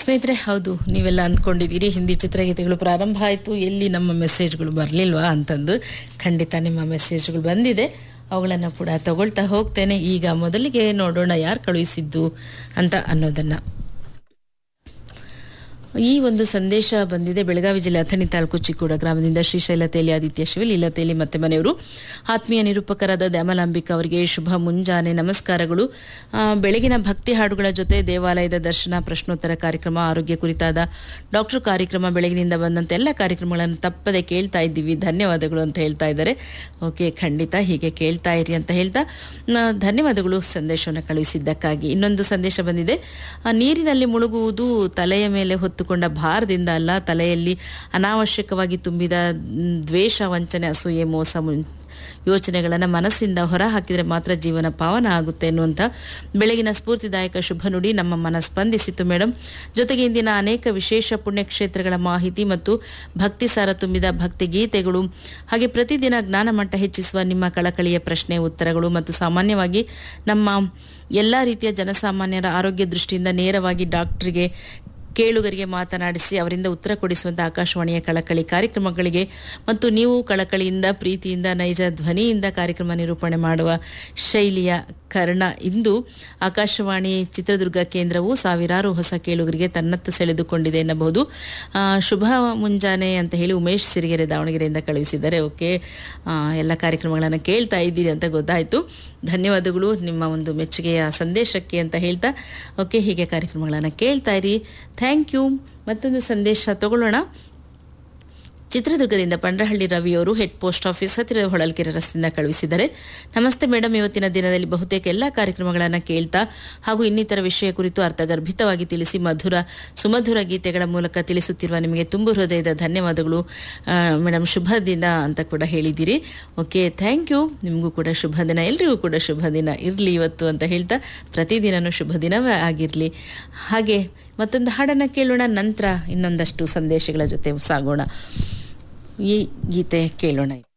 ಸ್ನೇಹಿತರೆ ಹೌದು ನೀವೆಲ್ಲ ಅಂದ್ಕೊಂಡಿದ್ದೀರಿ ಹಿಂದಿ ಚಿತ್ರಗೀತೆಗಳು ಪ್ರಾರಂಭ ಆಯಿತು ಎಲ್ಲಿ ನಮ್ಮ ಮೆಸೇಜ್ಗಳು ಬರಲಿಲ್ವಾ ಅಂತಂದು ಖಂಡಿತ ನಿಮ್ಮ ಮೆಸೇಜ್ಗಳು ಬಂದಿದೆ ಅವುಗಳನ್ನು ಕೂಡ ತಗೊಳ್ತಾ ಹೋಗ್ತೇನೆ ಈಗ ಮೊದಲಿಗೆ ನೋಡೋಣ ಯಾರು ಕಳುಹಿಸಿದ್ದು ಅಂತ ಅನ್ನೋದನ್ನ ಈ ಒಂದು ಸಂದೇಶ ಬಂದಿದೆ ಬೆಳಗಾವಿ ಜಿಲ್ಲೆ ಅಥಣಿ ತಾಲೂಕು ಚಿಕ್ಕೂಡ ಗ್ರಾಮದಿಂದ ಶ್ರೀಶೈಲ ತೇಲಿ ಆದಿತ್ಯ ಶಿವಲ್ ಇಲ್ಲ ತೇಲಿ ಮತ್ತೆ ಮನೆಯವರು ಆತ್ಮೀಯ ನಿರೂಪಕರಾದ ದ್ಯಾಮಲಾಂಬಿಕಾ ಅವರಿಗೆ ಶುಭ ಮುಂಜಾನೆ ನಮಸ್ಕಾರಗಳು ಆ, ಬೆಳಗಿನ ಭಕ್ತಿ ಹಾಡುಗಳ ಜೊತೆ ದೇವಾಲಯದ ದರ್ಶನ ಪ್ರಶ್ನೋತ್ತರ ಕಾರ್ಯಕ್ರಮ ಆರೋಗ್ಯ ಕುರಿತಾದ ಡಾಕ್ಟರ್ ಕಾರ್ಯಕ್ರಮ ಬೆಳಗಿನಿಂದ ಬಂದಂತೆ ಎಲ್ಲ ಕಾರ್ಯಕ್ರಮಗಳನ್ನು ತಪ್ಪದೆ ಕೇಳ್ತಾ ಇದ್ದೀವಿ ಧನ್ಯವಾದಗಳು ಅಂತ ಹೇಳ್ತಾ ಇದ್ದಾರೆ ಓಕೆ ಖಂಡಿತ ಹೀಗೆ ಕೇಳ್ತಾ ಇರಿ ಅಂತ ಹೇಳ್ತಾ ನ- ಧನ್ಯವಾದಗಳು ಸಂದೇಶವನ್ನು ಕಳುಹಿಸಿದ್ದಕ್ಕಾಗಿ ಇನ್ನೊಂದು ಸಂದೇಶ ಬಂದಿದೆ ಆ, ನೀರಿನಲ್ಲಿ ಮುಳುಗುವುದು ತಲೆಯ ಮೇಲೆ ಹೊತ್ತುಕೊಂಡ ಭಾರದಿಂದ ಅಲ್ಲ ತಲೆಯಲ್ಲಿ ಅನಾವಶ್ಯಕವಾಗಿ ತುಂಬಿದ ಮ್, ದ್ವೇಷ ವಂಚನೆ ಅಸೂಯೆ ಮೋಸ ಮುಂ- ಯೋಚನೆಗಳನ್ನು ಮನಸ್ಸಿಂದ ಹೊರ ಹಾಕಿದರೆ ಮಾತ್ರ ಜೀವನ ಪಾವನ ಆಗುತ್ತೆ ಎನ್ನುವಂಥ ಬೆಳಗಿನ ಸ್ಫೂರ್ತಿದಾಯಕ ಶುಭ ನುಡಿ ನಮ್ಮ ಮನ ಸ್ಪಂದಿಸಿತು ಮೇಡಮ್ ಜೊತೆಗೆ ಇಂದಿನ ಅನೇಕ ವಿಶೇಷ ಪುಣ್ಯಕ್ಷೇತ್ರಗಳ ಮಾಹಿತಿ ಮತ್ತು ಭಕ್ತಿ ಸಾರ ತುಂಬಿದ ಭಕ್ತಿ ಗೀತೆಗಳು ಹಾಗೆ ಪ್ರತಿದಿನ ಜ್ಞಾನಮಟ್ಟ ಹೆಚ್ಚಿಸುವ ನಿಮ್ಮ ಕಳಕಳಿಯ ಪ್ರಶ್ನೆ ಉತ್ತರಗಳು ಮತ್ತು ಸಾಮಾನ್ಯವಾಗಿ ನಮ್ಮ ಎಲ್ಲ ರೀತಿಯ ಜನಸಾಮಾನ್ಯರ ಆರೋಗ್ಯ ದೃಷ್ಟಿಯಿಂದ ನೇರವಾಗಿ ಡಾಕ್ಟರ್ಗೆ ಕೇಳುಗರಿಗೆ ಮಾತನಾಡಿಸಿ ಅವರಿಂದ ಉತ್ತರ ಕೊಡಿಸುವಂಥ ಆಕಾಶವಾಣಿಯ ಕಳಕಳಿ ಕಾರ್ಯಕ್ರಮಗಳಿಗೆ ಮತ್ತು ನೀವು ಕಳಕಳಿಯಿಂದ ಪ್ರೀತಿಯಿಂದ ನೈಜ ಧ್ವನಿಯಿಂದ ಕಾರ್ಯಕ್ರಮ ನಿರೂಪಣೆ ಮಾಡುವ ಶೈಲಿಯ ಕರ್ಣ ಇಂದು ಆಕಾಶವಾಣಿ ಚಿತ್ರದುರ್ಗ ಕೇಂದ್ರವು ಸಾವಿರಾರು ಹೊಸ ಕೇಳುಗರಿಗೆ ತನ್ನತ್ತ ಸೆಳೆದುಕೊಂಡಿದೆ ಎನ್ನಬಹುದು ಆ, ಶುಭ ಮುಂಜಾನೆ ಅಂತ ಹೇಳಿ ಉಮೇಶ್ ಸಿರಿಗೆರೆ ದಾವಣಗೆರೆಯಿಂದ ಕಳುಹಿಸಿದ್ದಾರೆ ಓಕೆ ಆ, ಎಲ್ಲ ಕಾರ್ಯಕ್ರಮಗಳನ್ನು ಕೇಳ್ತಾ ಇದ್ದೀರಿ ಅಂತ ಗೊತ್ತಾಯಿತು ಧನ್ಯವಾದಗಳು ನಿಮ್ಮ ಒಂದು ಮೆಚ್ಚುಗೆಯ ಸಂದೇಶಕ್ಕೆ ಅಂತ ಹೇಳ್ತಾ ಓಕೆ ಹೀಗೆ ಕಾರ್ಯಕ್ರಮಗಳನ್ನು ಕೇಳ್ತಾ ಇರಿ ಥ್ಯಾಂಕ್ ಯು ಮತ್ತೊಂದು ಸಂದೇಶ ತಗೊಳ್ಳೋಣ ಚಿತ್ರದುರ್ಗದಿಂದ ಪಂಡ್ರಹಳ್ಳಿ ರವಿಯವರು ಹೆಡ್ ಪೋಸ್ಟ್ ಆಫೀಸ್ ಹತ್ತಿರದ ಹೊಳಲ್ಕೆರೆ ರಸ್ತೆಯಿಂದ ಕಳುಹಿಸಿದ್ದಾರೆ ನಮಸ್ತೆ ಮೇಡಮ್ ಇವತ್ತಿನ ದಿನದಲ್ಲಿ ಬಹುತೇಕ ಎಲ್ಲ ಕಾರ್ಯಕ್ರಮಗಳನ್ನು ಕೇಳ್ತಾ ಹಾಗೂ ಇನ್ನಿತರ ವಿಷಯ ಕುರಿತು ಅರ್ಥಗರ್ಭಿತವಾಗಿ ತಿಳಿಸಿ ಮಧುರ ಸುಮಧುರ ಗೀತೆಗಳ ಮೂಲಕ ತಿಳಿಸುತ್ತಿರುವ ನಿಮಗೆ ತುಂಬು ಹೃದಯದ ಧನ್ಯವಾದಗಳು ಆ, ಮೇಡಮ್ ಶುಭ ದಿನ ಅಂತ ಕೂಡ ಹೇಳಿದ್ದೀರಿ ಓಕೆ ಥ್ಯಾಂಕ್ ಯು ನಿಮಗೂ ಕೂಡ ಶುಭ ದಿನ ಎಲ್ರಿಗೂ ಕೂಡ ಶುಭ ದಿನ ಇರಲಿ ಇವತ್ತು ಅಂತ ಹೇಳ್ತಾ ಪ್ರತಿದಿನನೂ ಶುಭ ದಿನವೇ ಆಗಿರಲಿ ಹಾಗೆ ಮತ್ತೊಂದು ಹಾಡನ್ನು ಕೇಳೋಣ ನಂತರ ಇನ್ನೊಂದಷ್ಟು ಸಂದೇಶಗಳ ಜೊತೆ ಸಾಗೋಣ ಈ ಗೀತೆ ಕೇಳೋಣ